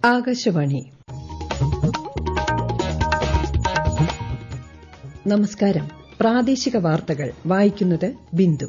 ആകാശവാണി നമസ്കാരം പ്രാദേശിക വാർത്തകൾ വായിക്കുന്നത് ബിന്ദു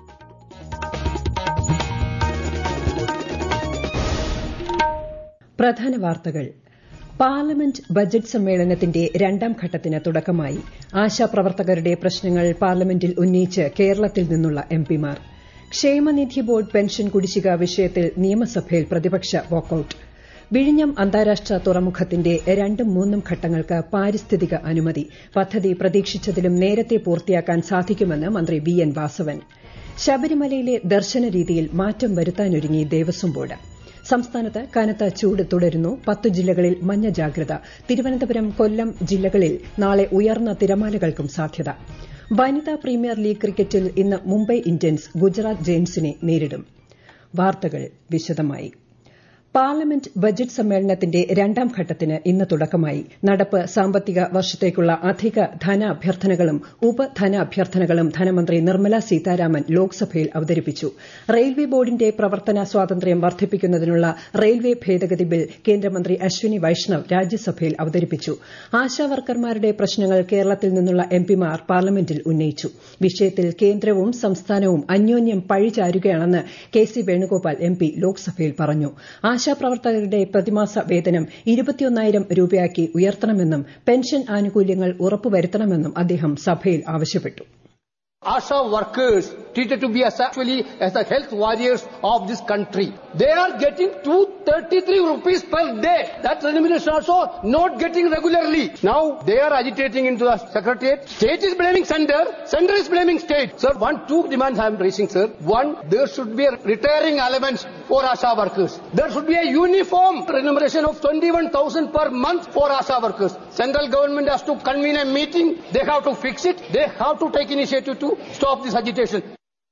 പ്രധാന വാർത്തകൾ പാർലമെന്റ് ബജറ്റ് സമ്മേളനത്തിന്റെ രണ്ടാം ഘട്ടത്തിന് തുടക്കമായി ആശാപ്രവർത്തകരുടെ പ്രശ്നങ്ങൾ പാർലമെന്റിൽ ഉന്നയിച്ച് കേരളത്തിൽ നിന്നുള്ള എംപിമാർ ക്ഷേമനിധി ബോർഡ് പെൻഷൻ കുടിശ്ശിക വിഷയത്തിൽ നിയമസഭയിൽ പ്രതിപക്ഷ വാക്കൌട്ട് വിഴിഞ്ഞം അന്താരാഷ്ട്ര തുറമുഖത്തിന്റെ രണ്ടും മൂന്നും ഘട്ടങ്ങൾക്ക് പാരിസ്ഥിതിക അനുമതി പദ്ധതി പ്രതീക്ഷിച്ചതിലും നേരത്തെ പൂർത്തിയാക്കാൻ സാധിക്കുമെന്ന് മന്ത്രി വി എൻ വാസവൻ ശബരിമലയിലെ ദർശന രീതിയിൽ മാറ്റം വരുത്താനൊരുങ്ങി ദേവസ്വം ബോർഡ് സംസ്ഥാനത്ത് കനത്ത ചൂട് തുടരുന്നു പത്ത് ജില്ലകളിൽ മഞ്ഞ ജാഗ്രത തിരുവനന്തപുരം കൊല്ലം ജില്ലകളിൽ നാളെ ഉയർന്ന തിരമാലകൾക്കും സാധ്യത വനിതാ പ്രീമിയർ ലീഗ് ക്രിക്കറ്റിൽ ഇന്ന് മുംബൈ ഇന്ത്യൻസ് ഗുജറാത്ത് ജയന്റ്സിനെ നേരിടും വാർത്തകൾ വിശദമായി പാർലമെന്റ് ബജറ്റ് സമ്മേളനത്തിന്റെ രണ്ടാം ഘട്ടത്തിന് ഇന്ന് തുടക്കമായി നടപ്പ് സാമ്പത്തിക വർഷത്തേക്കുള്ള അധിക ധനാഭ്യർത്ഥനകളും ഉപധനാഭ്യർത്ഥനകളും ധനമന്ത്രി നിർമ്മല സീതാരാമൻ ലോക്സഭയിൽ അവതരിപ്പിച്ചു റെയിൽവേ ബോർഡിന്റെ പ്രവർത്തന സ്വാതന്ത്ര്യം വർദ്ധിപ്പിക്കുന്നതിനുള്ള റെയിൽവേ ഭേദഗതി ബിൽ കേന്ദ്രമന്ത്രി അശ്വിനി വൈഷ്ണവ് രാജ്യസഭയിൽ അവതരിപ്പിച്ചു ആശാവർക്കർമാരുടെ പ്രശ്നങ്ങൾ കേരളത്തിൽ നിന്നുള്ള എംപിമാർ പാർലമെന്റിൽ ഉന്നയിച്ചു വിഷയത്തിൽ കേന്ദ്രവും സംസ്ഥാനവും അന്യോന്യം പഴിചാരുകയാണെന്ന് കെ സി വേണുഗോപാൽ എംപി ലോക്സഭയിൽ പറഞ്ഞു ആശാപ്രവർത്തകരുടെ പ്രതിമാസ വേതനം ഇരുപത്തിയൊന്നായിരം രൂപയാക്കി ഉയർത്തണമെന്നും പെൻഷൻ ആനുകൂല്യങ്ങൾ ഉറപ്പുവരുത്തണമെന്നും അദ്ദേഹം സഭയിൽ ആവശ്യപ്പെട്ടു ASHA workers treated to be as actually as the health warriors of this country. They are getting 233 rupees per day. That remuneration also not getting regularly. Now they are agitating into the secretariat. State is blaming center. Center is blaming state. Sir, one, two demands I am raising, sir. One, there should be a retiring allowance for ASHA workers. There should be a uniform remuneration of 21,000 per month for ASHA workers. Central government has to convene a meeting. They have to fix it. They have to take initiative to stop this agitation.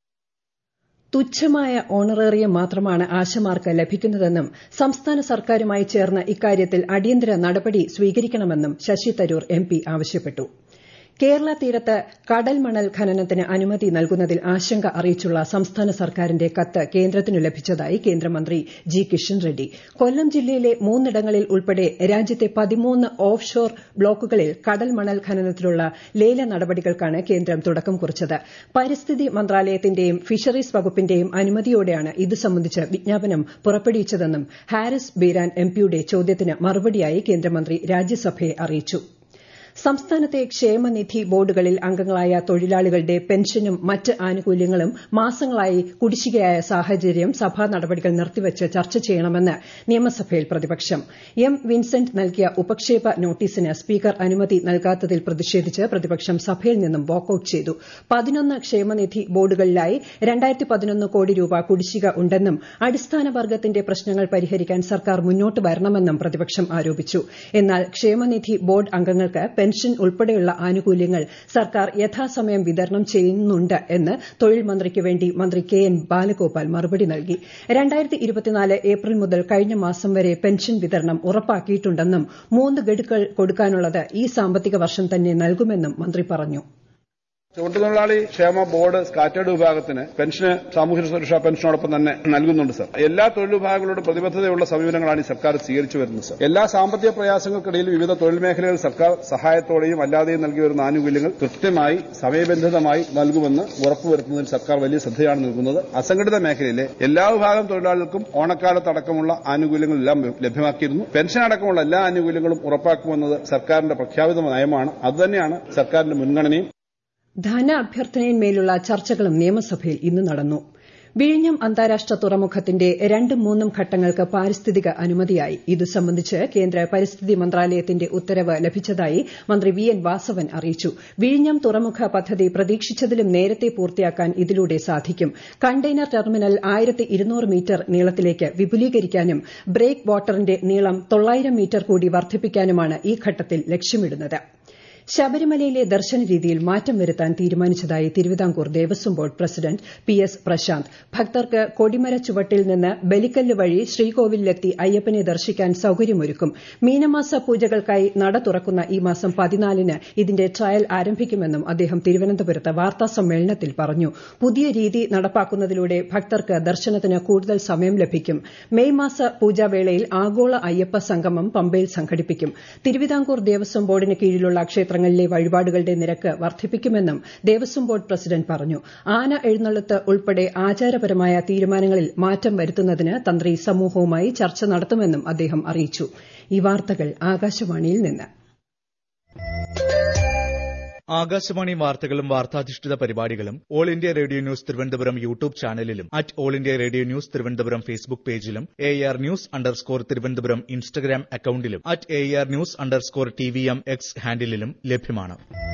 തുച്ഛമായ honorarium മാത്രമാണ് ആശമാർക്ക് ലഭിക്കുന്നതെന്നും സംസ്ഥാന സർക്കാരുമായി ചേർന്ന് ഇക്കാര്യത്തിൽ അടിയന്തര നടപടി സ്വീകരിക്കണമെന്നും ശശി തരൂർ എംപി ആവശ്യപ്പെട്ടു കേരള തീരത്ത് കടൽ മണൽ ഖനനത്തിന് അനുമതി നൽകുന്നതിൽ ആശങ്ക അറിയിച്ചുള്ള സംസ്ഥാന സർക്കാരിന്റെ കത്ത് കേന്ദ്രത്തിനു ലഭിച്ചതായി കേന്ദ്രമന്ത്രി ജി കിഷൻ റെഡ്ഡി കൊല്ലം ജില്ലയിലെ മൂന്നിടങ്ങളിൽ ഉൾപ്പെടെ രാജ്യത്തെ പതിമൂന്ന് ഓഫ് ഷോർ ബ്ലോക്കുകളിൽ കടൽ മണൽ ഖനനത്തിനുള്ള ലേല നടപടികൾക്കാണ് കേന്ദ്രം തുടക്കം കുറിച്ചത് പരിസ്ഥിതി മന്ത്രാലയത്തിന്റെയും ഫിഷറീസ് വകുപ്പിന്റെയും അനുമതിയോടെയാണ് ഇത് സംബന്ധിച്ച് വിജ്ഞാപനം പുറപ്പെടുവിച്ചതെന്നും ഹാരിസ് ബീരാൻ എംപിയുടെ ചോദ്യത്തിന് മറുപടിയായി കേന്ദ്രമന്ത്രി രാജ്യസഭയെ അറിയിച്ചു സംസ്ഥാനത്തെ ക്ഷേമനിധി ബോർഡുകളിൽ അംഗങ്ങളായ തൊഴിലാളികളുടെ പെൻഷനും മറ്റ് ആനുകൂല്യങ്ങളും മാസങ്ങളായി കുടിശ്ശികയായ സാഹചര്യം സഭാ നടപടികൾ നിർത്തിവച്ച് ചർച്ച ചെയ്യണമെന്ന് നിയമസഭയിൽ പ്രതിപക്ഷം എം വിൻസെന്റ് നൽകിയ ഉപക്ഷേപ നോട്ടീസിന് സ്പീക്കർ അനുമതി നൽകാത്തതിൽ പ്രതിഷേധിച്ച് പ്രതിപക്ഷം സഭയിൽ നിന്നും വാക്കൌട്ട് ചെയ്തു പതിനൊന്ന് ക്ഷേമനിധി ബോർഡുകളിലായി കോടി രൂപ കുടിശ്ശിക ഉണ്ടെന്നും അടിസ്ഥാന വർഗ്ഗത്തിന്റെ പ്രശ്നങ്ങൾ പരിഹരിക്കാൻ സർക്കാർ മുന്നോട്ട് വരണമെന്നും പ്രതിപക്ഷം ആരോപിച്ചു എന്നാൽ ക്ഷേമനിധി ബോർഡ് അംഗങ്ങൾക്ക് പെൻഷൻ ഉൾപ്പെടെയുള്ള ആനുകൂല്യങ്ങൾ സർക്കാർ യഥാസമയം വിതരണം ചെയ്യുന്നുണ്ട് എന്ന് തൊഴിൽ മന്ത്രിക്ക് വേണ്ടി മന്ത്രി കെ എൻ ബാലഗോപാൽ മറുപടി നൽകി ഏപ്രിൽ മുതൽ കഴിഞ്ഞ മാസം വരെ പെൻഷൻ വിതരണം ഉറപ്പാക്കിയിട്ടുണ്ടെന്നും മൂന്ന് ഗഡുക്കൾ കൊടുക്കാനുള്ളത് ഈ സാമ്പത്തിക വർഷം തന്നെ നൽകുമെന്നും മന്ത്രി പറഞ്ഞു ചുവട്ടുതൊഴിലാളി ക്ഷേമ ബോർഡ് സ്കാറ്റേഡ് വിഭാഗത്തിന് പെൻഷന് സാമൂഹ്യ സുരക്ഷാ പെൻഷനോടൊപ്പം തന്നെ നൽകുന്നുണ്ട് സർ എല്ലാ തൊഴിൽ വിഭാഗങ്ങളോട് പ്രതിബദ്ധതയുള്ള സമീപനങ്ങളാണ് ഈ സർക്കാർ സ്വീകരിച്ചു വരുന്നത് സർ എല്ലാ സാമ്പത്തിക പ്രയാസങ്ങൾക്കിടയിൽ വിവിധ തൊഴിൽ മേഖലകൾ സർക്കാർ സഹായത്തോടെയും അല്ലാതെയും നൽകി വരുന്ന ആനുകൂല്യങ്ങൾ കൃത്യമായി സമയബന്ധിതമായി നൽകുമെന്ന് ഉറപ്പുവരുത്തുന്നതിൽ സർക്കാർ വലിയ ശ്രദ്ധയാണ് നൽകുന്നത് അസംഘടിത മേഖലയിലെ എല്ലാ വിഭാഗം തൊഴിലാളികൾക്കും ഓണക്കാലത്തടക്കമുള്ള ആനുകൂല്യങ്ങളെല്ലാം ലഭ്യമാക്കിയിരുന്നു പെൻഷൻ അടക്കമുള്ള എല്ലാ ആനുകൂല്യങ്ങളും ഉറപ്പാക്കുമെന്നത് സർക്കാരിന്റെ പ്രഖ്യാപിത നയമാണ് അതുതന്നെയാണ് സർക്കാരിന്റെ മുൻഗണനയും ധനാഭ്യർത്ഥനയിന്മേലുള്ള ചർച്ചകളും നിയമസഭയിൽ ഇന്ന് നടന്നു വിഴിഞ്ഞം അന്താരാഷ്ട്ര തുറമുഖത്തിന്റെ രണ്ടും മൂന്നും ഘട്ടങ്ങൾക്ക് പാരിസ്ഥിതിക അനുമതിയായി ഇതു സംബന്ധിച്ച് കേന്ദ്ര പരിസ്ഥിതി മന്ത്രാലയത്തിന്റെ ഉത്തരവ് ലഭിച്ചതായി മന്ത്രി വി എൻ വാസവൻ അറിയിച്ചു വിഴിഞ്ഞം തുറമുഖ പദ്ധതി പ്രതീക്ഷിച്ചതിലും നേരത്തെ പൂർത്തിയാക്കാൻ ഇതിലൂടെ സാധിക്കും കണ്ടെയ്നർ ടെർമിനൽ മീറ്റർ നീളത്തിലേക്ക് വിപുലീകരിക്കാനും ബ്രേക്ക് വാട്ടറിന്റെ നീളം തൊള്ളായിരം മീറ്റർ കൂടി വർദ്ധിപ്പിക്കാനുമാണ് ഈ ഘട്ടത്തിൽ ലക്ഷ്യമിടുന്നത് ശബരിമലയിലെ ദർശന രീതിയിൽ മാറ്റം വരുത്താൻ തീരുമാനിച്ചതായി Travancore Devaswom board president P S Prasanth ഭക്തർക്ക് കൊടിമര ചുവട്ടിൽ നിന്ന് ബലിക്കല്ല് വഴി ശ്രീകോവിലിലെത്തി അയ്യപ്പനെ ദർശിക്കാൻ സൌകര്യമൊരുക്കും മീനമാസ പൂജകൾക്കായി നട തുറക്കുന്ന ഈ മാസം പതിനാലിന് ഇതിന്റെ ട്രയൽ ആരംഭിക്കുമെന്നും അദ്ദേഹം തിരുവനന്തപുരത്ത് വാർത്താ സമ്മേളനത്തിൽ പറഞ്ഞു പുതിയ രീതി നടപ്പാക്കുന്നതിലൂടെ ഭക്തർക്ക് ദർശനത്തിന് കൂടുതൽ സമയം ലഭിക്കും മെയ് മാസ പൂജാവേളയിൽ ആഗോള അയ്യപ്പ സംഗമം പമ്പയിൽ സംഘടിപ്പിക്കും തിരുവിതാംകൂർ ദേവസ്വം ബോർഡിന് കീഴിലുള്ള ക്ഷേത്രങ്ങളിലെ വഴിപാടുകളുടെ നിരക്ക് വർദ്ധിപ്പിക്കുമെന്നും ദേവസ്വം ബോർഡ് പ്രസിഡന്റ് പറഞ്ഞു ആന എഴുന്നള്ളത്ത് ഉൾപ്പെടെ ആചാരപരമായ തീരുമാനങ്ങളിൽ മാറ്റം വരുത്തുന്നതിന് തന്ത്രി സമൂഹവുമായി ചർച്ച നടത്തുമെന്നും അദ്ദേഹം അറിയിച്ചു ഈ വാർത്തകൾ ആകാശവാണിയിൽ നിന്ന് ആകാശവാണി വാർത്തകളും വാർത്താധിഷ്ഠിത പരിപാടികളും all India radio news Thiruvananthapuram YouTube ചാനലിലും at all India radio news Thiruvananthapuram Facebook പേജിലും A R news underscore Thiruvananthapuram Instagram അക്കൌണ്ടിലും at A R news underscore T V M X ഹാൻഡിലും ലഭ്യമാണ്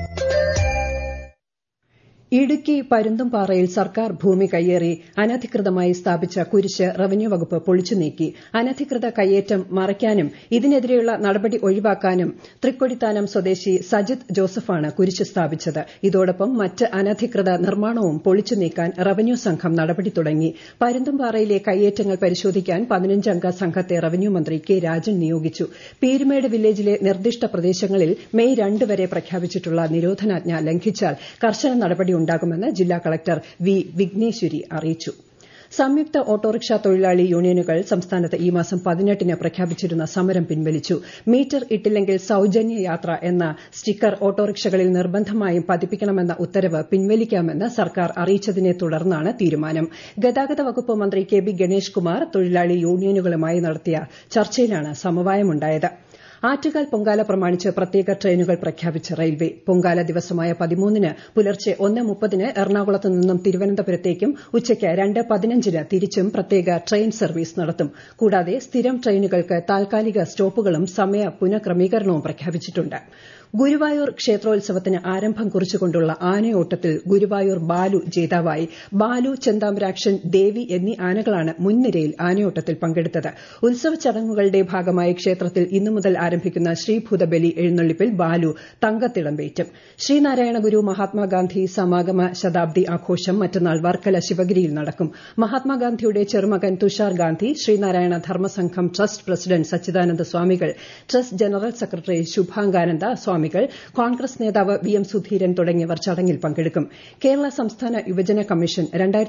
ഇടുക്കി പരുന്തുംപാറയിൽ സർക്കാർ ഭൂമി കയ്യേറി അനധികൃതമായി സ്ഥാപിച്ച കുരിശ് റവന്യൂ വകുപ്പ് പൊളിച്ചു നീക്കി അനധികൃത കയ്യേറ്റം മറയ്ക്കാനും ഇതിനെതിരെയുള്ള നടപടി ഒഴിവാക്കാനും തൃക്കൊടിത്താനം സ്വദേശി സജിത് ജോസഫാണ് കുരിശ് സ്ഥാപിച്ചത് ഇതോടൊപ്പം മറ്റ് അനധികൃത നിർമ്മാണവും പൊളിച്ചു നീക്കാൻ റവന്യൂ സംഘം നടപടി തുടങ്ങി പരുന്തുംപാറയിലെ കയ്യേറ്റങ്ങൾ പരിശോധിക്കാൻ പതിനഞ്ചംഗ സംഘത്തെ റവന്യൂ മന്ത്രി കെ രാജൻ നിയോഗിച്ചു പീരുമേട് വില്ലേജിലെ നിർദ്ദിഷ്ട പ്രദേശങ്ങളിൽ മെയ് രണ്ട് വരെ പ്രഖ്യാപിച്ചിട്ടുള്ള നിരോധനാജ്ഞ ലംഘിച്ചാൽ കർശന നടപടി ഉണ്ടാകുമെന്ന് ജില്ലാ കളക്ടർ വി വിഘ്നേശ്വരി അറിയിച്ചു സംയുക്ത ഓട്ടോറിക്ഷ തൊഴിലാളി യൂണിയനുകൾ സംസ്ഥാനത്ത് ഈ മാസം പതിനെട്ടിന് പ്രഖ്യാപിച്ചിരുന്ന സമരം പിൻവലിച്ചു മീറ്റർ ഇട്ടില്ലെങ്കിൽ സൌജന്യ യാത്ര എന്ന സ്റ്റിക്കർ ഓട്ടോറിക്ഷകളിൽ നിർബന്ധമായും പതിപ്പിക്കണമെന്ന ഉത്തരവ് പിൻവലിക്കാമെന്ന് സർക്കാർ അറിയിച്ചതിനെ തുടർന്നാണ് തീരുമാനം ഗതാഗത വകുപ്പ് മന്ത്രി കെ ബി ഗണേഷ് കുമാർ തൊഴിലാളി യൂണിയനുകളുമായി നടത്തിയ ചർച്ചയിലാണ് സമവായമുണ്ടായത് ആറ്റുകാൽ പൊങ്കാല പ്രമാണിച്ച് പ്രത്യേക ട്രെയിനുകൾ പ്രഖ്യാപിച്ച റെയിൽവേ പൊങ്കാല ദിവസമായ പതിമൂന്നിന് പുലർച്ചെ ഒന്ന് മുപ്പതിന് എറണാകുളത്ത് നിന്നും തിരുവനന്തപുരത്തേക്കും ഉച്ചയ്ക്ക് രണ്ട് പതിനഞ്ചിന് തിരിച്ചും പ്രത്യേക ട്രെയിൻ സർവീസ് നടത്തും കൂടാതെ സ്ഥിരം ട്രെയിനുകൾക്ക് താൽക്കാലിക സ്റ്റോപ്പുകളും സമയ പുനഃക്രമീകരണവും പ്രഖ്യാപിച്ചിട്ടുണ്ട് ഗുരുവായൂർ ക്ഷേത്രോത്സവത്തിന് ആരംഭം കുറിച്ചുകൊണ്ടുള്ള ആനയോട്ടത്തിൽ ഗുരുവായൂർ ബാലു ജേതാവായി ബാലു ചെന്താമരാക്ഷൻ ദേവി എന്നീ ആനകളാണ് മുൻനിരയിൽ ആനയോട്ടത്തിൽ പങ്കെടുത്തത് ഉത്സവ ചടങ്ങുകളുടെ ഭാഗമായി ക്ഷേത്രത്തിൽ ഇന്നു മുതൽ ആരംഭിക്കുന്ന ശ്രീഭൂതബലി എഴുന്നള്ളിപ്പിൽ ബാലു തങ്കത്തിടമ്പേറ്റും ശ്രീനാരായണ ഗുരു മഹാത്മാഗാന്ധി സമാഗമ ശതാബ്ദി ആഘോഷം മറ്റന്നാൾ വർക്കല ശിവഗിരിയിൽ നടക്കും മഹാത്മാഗാന്ധിയുടെ ചെറുമകൻ തുഷാർ ഗാന്ധി ശ്രീനാരായണ ധർമ്മസംഘം ട്രസ്റ്റ് പ്രസിഡന്റ് സച്ചിദാനന്ദ സ്വാമികൾ ട്രസ്റ്റ് ജനറൽ സെക്രട്ടറി ശുഭാംഗാനന്ദ സ്വാമികൾ കോൺഗ്രസ് നേതാവ് വി എം സുധീരൻ തുടങ്ങിയവർ ചടങ്ങിൽ പങ്കെടുക്കും കേരള സംസ്ഥാന യുവജന കമ്മീഷൻ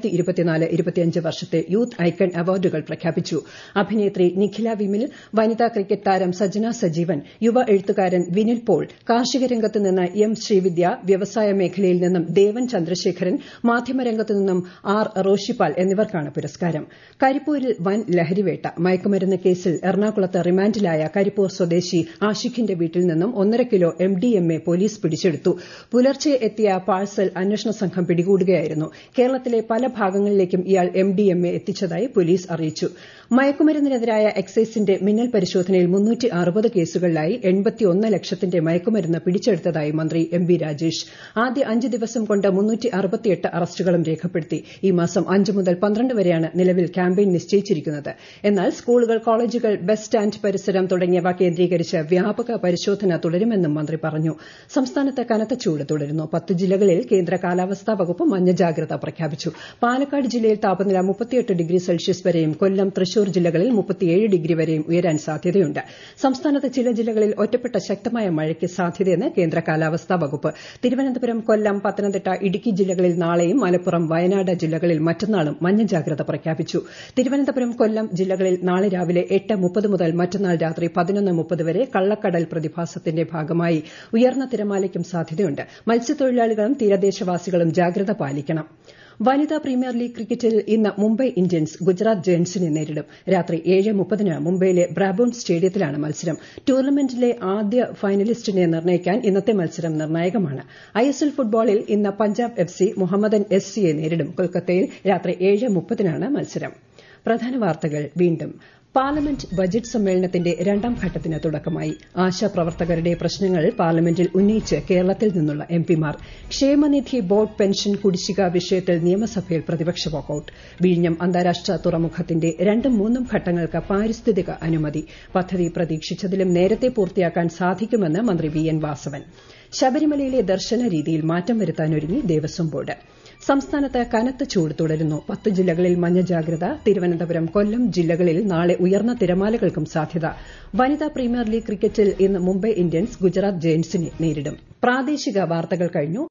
വർഷത്തെ യൂത്ത് ഐക്കൺ അവാർഡുകൾ പ്രഖ്യാപിച്ചു അഭിനേത്രി നിഖില വിമിൽ വനിതാ ക്രിക്കറ്റ് താരം സജന സജീവൻ യുവ എഴുത്തുകാരൻ വിനിൽ പോൾ കാർഷിക രംഗത്ത് നിന്ന് എം ശ്രീവിദ്യ വ്യവസായ മേഖലയിൽ നിന്നും ദേവൻ ചന്ദ്രശേഖരൻ മാധ്യമരംഗത്തു നിന്നും ആർ റോഷിപ്പാൽ എന്നിവർക്കാണ് പുരസ്കാരം കരിപ്പൂരിൽ വൻ ലഹരിവേട്ട മയക്കുമരുന്ന് കേസിൽ എറണാകുളത്ത് റിമാൻഡിലായ കരിപ്പൂർ സ്വദേശി ആഷിഖിന്റെ വീട്ടിൽ നിന്നും ഒന്നര kilo M D M A police പിടിച്ചെടുത്തു പുലർച്ചെ എത്തിയ പാഴ്സൽ അന്വേഷണ സംഘം പിടികൂടുകയായിരുന്നു കേരളത്തിലെ പല ഭാഗങ്ങളിലേക്കും ഇയാൾ എം ഡി എം എ എത്തിച്ചതായി പോലീസ് അറിയിച്ചു മയക്കുമരുന്നിനെതിരായ എക്സൈസിന്റെ മിന്നൽ പരിശോധനയിൽ മുന്നൂറ്റി അറുപത് കേസുകളിലായി എൺപത്തിയൊന്ന് ലക്ഷത്തിന്റെ മയക്കുമരുന്ന് പിടിച്ചെടുത്തതായി മന്ത്രി എം ബി രാജേഷ് ആദ്യ അഞ്ച് ദിവസം കൊണ്ട് മുന്നൂറ്റി അറുപത്തിയെട്ട് അറസ്റ്റുകളും രേഖപ്പെടുത്തി ഈ മാസം അഞ്ച് മുതൽ പന്ത്രണ്ട് വരെയാണ് നിലവിൽ ക്യാമ്പയിൻ നിശ്ചയിച്ചിരിക്കുന്നത് എന്നാൽ സ്കൂളുകൾ കോളേജുകൾ ബസ് സ്റ്റാൻഡ് പരിസരം തുടങ്ങിയവ കേന്ദ്രീകരിച്ച് വ്യാപക പരിശോധന തുടരുമെന്നും മന്ത്രി പറഞ്ഞു സംസ്ഥാനത്ത് കനത്ത ചൂട് തുടരുന്നു പത്ത് ജില്ലകളിൽ കേന്ദ്ര കാലാവസ്ഥാ വകുപ്പ് മഞ്ഞ ജാഗ്രത പ്രഖ്യാപിച്ചു പാലക്കാട് ജില്ലയിൽ താപനില മുപ്പത്തിയെട്ട് ഡിഗ്രി സെൽഷ്യസ് വരെയും കൊല്ലം തൃശൂർ ജില്ലകളിൽ മുപ്പത്തിയേഴ് ഡിഗ്രി വരെയും ഉയരാൻ സാധ്യതയുണ്ട് സംസ്ഥാനത്ത് ചില ജില്ലകളിൽ ഒറ്റപ്പെട്ട ശക്തമായ മഴയ്ക്ക് സാധ്യതയെന്ന് കേന്ദ്ര കാലാവസ്ഥാ വകുപ്പ് തിരുവനന്തപുരം കൊല്ലം പത്തനംതിട്ട ഇടുക്കി ജില്ലകളിൽ നാളെയും മലപ്പുറം വയനാട് ജില്ലകളിൽ മറ്റന്നാളും മഞ്ഞ ജാഗ്രത പ്രഖ്യാപിച്ചു തിരുവനന്തപുരം കൊല്ലം ജില്ലകളിൽ നാളെ രാവിലെ എട്ട് മുപ്പത് മുതൽ മറ്റന്നാൾ രാത്രി പതിനൊന്ന് മുപ്പത് വരെ കള്ളക്കടൽ പ്രതിഭാസത്തിന്റെ ഭാഗമായി ഉയർന്ന തിരമാലയ്ക്കും സാധ്യതയുണ്ട് മത്സ്യത്തൊഴിലാളികളും തീരദേശവാസികളും ജാഗ്രത പാലിക്കണം വനിതാ പ്രീമിയർ ലീഗ് ക്രിക്കറ്റിൽ ഇന്ന് മുംബൈ ഇന്ത്യൻസ് ഗുജറാത്ത് ജയന്റ്സിനെ നേരിടും രാത്രി ഏഴ് മുപ്പതിന് മുംബൈയിലെ ബ്രാബോൺ സ്റ്റേഡിയത്തിലാണ് മത്സരം ടൂർണമെന്റിലെ ആദ്യ ഫൈനലിസ്റ്റിനെ നിർണ്ണയിക്കാൻ ഇന്നത്തെ മത്സരം നിർണായകമാണ് ഐഎസ്എൽ ഫുട്ബോളിൽ ഇന്ന് Punjab F C Mohammedan S സിയെ നേരിടും കൊൽക്കത്തയിൽ രാത്രി ഏഴ് മുപ്പതിനാണ് മത്സരം പ്രധാന വാർത്തകൾ വീണ്ടും പാർലമെന്റ് ബജറ്റ് സമ്മേളനത്തിന്റെ രണ്ടാം ഘട്ടത്തിന് തുടക്കമായി ആശാപ്രവർത്തകരുടെ പ്രശ്നങ്ങൾ പാർലമെന്റിൽ ഉന്നയിച്ച് കേരളത്തിൽ നിന്നുള്ള എംപിമാർ ക്ഷേമനിധി ബോർഡ് പെൻഷൻ കുടിശ്ശിക വിഷയത്തിൽ നിയമസഭയിൽ പ്രതിപക്ഷ വാക്കൌട്ട് വിഴിഞ്ഞം അന്താരാഷ്ട്ര തുറമുഖത്തിന്റെ രണ്ടും മൂന്നും ഘട്ടങ്ങൾക്ക് പാരിസ്ഥിതിക അനുമതി പദ്ധതി പ്രതീക്ഷിച്ചതിലും നേരത്തെ പൂർത്തിയാക്കാൻ സാധിക്കുമെന്ന് മന്ത്രി വി എൻ വാസവൻ ശബരിമലയിലെ ദർശന രീതിയിൽ മാറ്റം വരുത്താനൊരുങ്ങി ദേവസ്വം ബോർഡ് സംസ്ഥാനത്ത് കനത്ത ചൂട് തുടരുന്നു പത്ത് ജില്ലകളിൽ മഞ്ഞ ജാഗ്രത തിരുവനന്തപുരം കൊല്ലം ജില്ലകളിൽ നാളെ ഉയർന്ന തിരമാലകൾക്കും സാധ്യത വനിതാ പ്രീമിയർ ലീഗ് ക്രിക്കറ്റിൽ ഇന്ന് മുംബൈ ഇന്ത്യൻസ് ഗുജറാത്ത് ജയന്റ്സിനെ നേരിടും പ്രാദേശിക വാർത്തകൾ കഴിഞ്ഞു